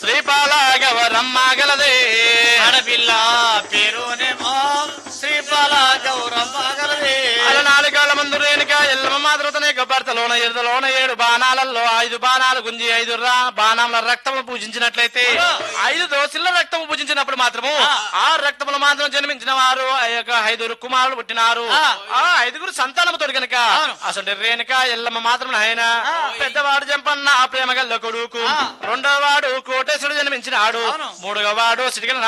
శ్రీపాల గౌరమ్మ గలదే ఆడపిల్ల పేరునేమో శ్రీపాల గౌరమ్మ గలది అల నాలుగాల ముందు రేణుక ఎల్లమ్మ మాతృతనే భర్తలోన ఎరుదలోన ఏడు బాణాలలో ఐదు బాణాలు గుంజి ఐదు రా బాణాల రక్తము పూజించినట్లయితే ఐదు దోసిల రక్తము పూజించినప్పుడు మాత్రము ఆ రక్తములు మాత్రం జన్మించిన వారు ఆ యొక్క ఐదుగురు కుమారులు పుట్టినారు ఆ. ఆ ఐదుగురు సంతానముతో గనక అవును. అసలు రేణుక ఎల్లమ్మ మాత్రం ఆయన పెద్దవాడు జంపన్న ఆ ప్రేమ గల్ల కొడుకు రెండో వాడు కోటేశ్వరుడు జన్మించినాడు అవును. మూడవ వాడు సిటికల